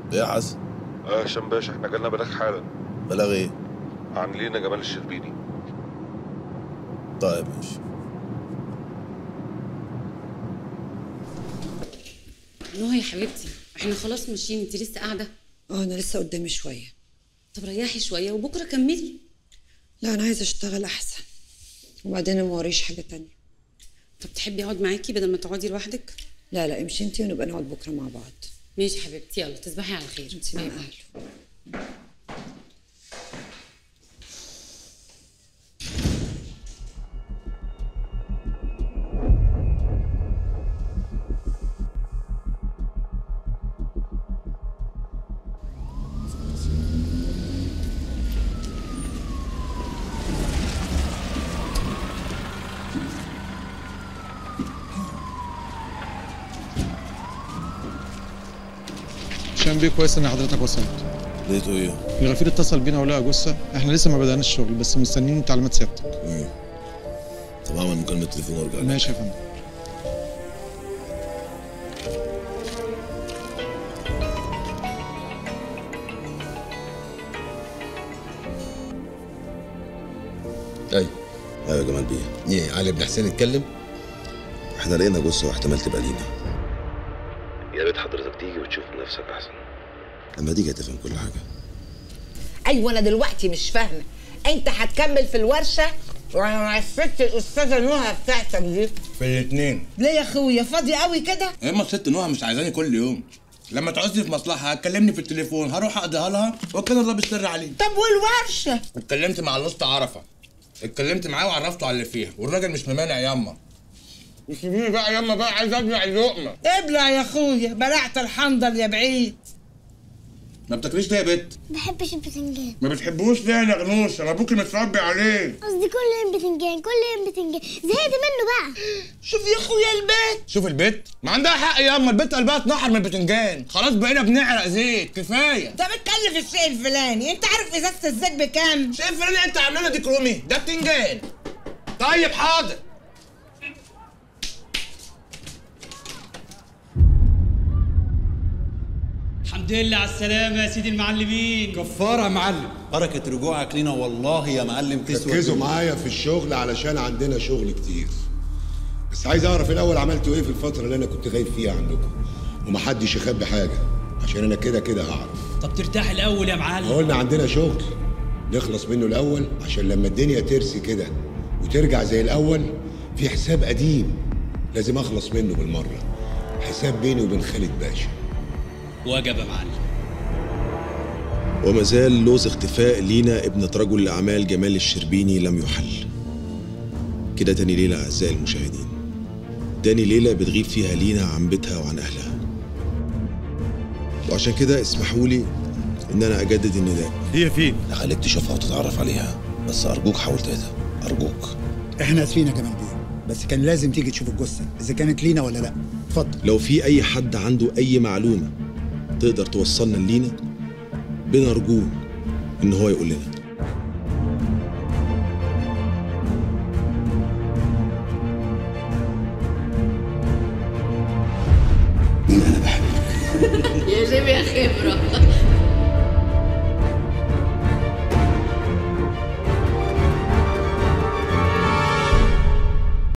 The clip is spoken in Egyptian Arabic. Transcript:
ايه يا حسن اه هشام باشا احنا جالنا بلاغ حالا بلاغ ايه عن لينا جمال الشربيني طيب ماشي نهى يا حبيبتي احنا خلاص ماشيين انت لسه قاعده اه انا لسه قدامي شويه طب ريحي شويه وبكره كملي لا انا عايزه اشتغل احسن وبعدين أنا ما وريش حاجه تانية طب تحبي اقعد معاكي بدل ما تقعدي لوحدك لا لا امشي انتي ونبقى نقعد بكره مع بعض ماشي يا حبيبتي يلا تصبحي على خير انتي مع باي اهله هشام بيه كويس ان حضرتك وصلت لقيته ايه الغفير اتصل بينا ولقى جثه احنا لسه ما بدأناش الشغل بس مستنيين تعليمات سيادتك طب اعمل مكالمه تليفون وارجع لك. ماشي يا فندم ايوه ايوه يا جمال بيه ايه علي بن حسين اتكلم احنا لقينا جثه واحتمال تبقى لينا يا ريت حضرتك تيجي وتشوف بنفسك احسن لما تيجي هتفهم كل حاجه ايوه انا دلوقتي مش فاهمه انت هتكمل في الورشه وانا مع الست الاستاذه نهى بتاعتك دي في الاثنين ليه يا اخويا فاضي قوي كده اما الست نوها مش عايزاني كل يوم لما تعوزني في مصلحه هتكلمني في التليفون هروح اقضيها لها وكان الله بالسر عليه طب والورشه اتكلمت مع الاسطى عرفه اتكلمت معاه وعرفته على اللي فيها والراجل مش ممانع ياما سيبيني بقى ياما بقى عايز ابلع اللقمه ابلع يا اخويا بلعت الحنظل يا بعيد ما بتاكليش ليه يا بت بحبش البتنجان ما بتحبوش ليه يا نغنوش انا ابوكي متربي عليه قصدي كل يوم بتنجان كل يوم بتنجان زهقت منه بقى شوف يا اخويا البيت شوف البت ما عندها حق ياما البت قلبها اتنحر من البتنجان خلاص بقينا بنعرق زيت كفايه انت بتكلف الشيء الفلاني انت عارف ازازه الزيت بكام شايف فرني انت عامله لنا ديك رومي ده بتنجان طيب حاضر الحمد لله على السلامة يا سيدي المعلمين كفاره يا معلم بركه رجوعك لينا والله يا معلم تسوى ركزوا الدنيا. معايا في الشغل علشان عندنا شغل كتير بس عايز اعرف الاول عملتوا ايه في الفتره اللي انا كنت غايب فيها عنكم ومحدش يخبي حاجه عشان انا كده كده هعرف طب ترتاح الأول يا معلم قلنا عندنا شغل نخلص منه الاول عشان لما الدنيا ترسي كده وترجع زي الاول في حساب قديم لازم اخلص منه بالمره حساب بيني وبين خالد باشا وجب يا معلم وما زال لوز اختفاء لينا ابنة رجل الأعمال جمال الشربيني لم يحل كده تاني ليلة أعزائي المشاهدين تاني ليلة بتغيب فيها لينا عن بيتها وعن أهلها وعشان كده اسمحوا لي إن أنا أجدد النداء هي فين خليك تشوفها وتتعرف عليها بس أرجوك حاول تهدى أرجوك احنا اسفين يا جمال بيه بس كان لازم تيجي تشوف الجثه اذا كانت لينا ولا لا اتفضل لو في أي حد عنده أي معلومة تقدر توصلنا لينا بنرجوه إن هو يقول لنا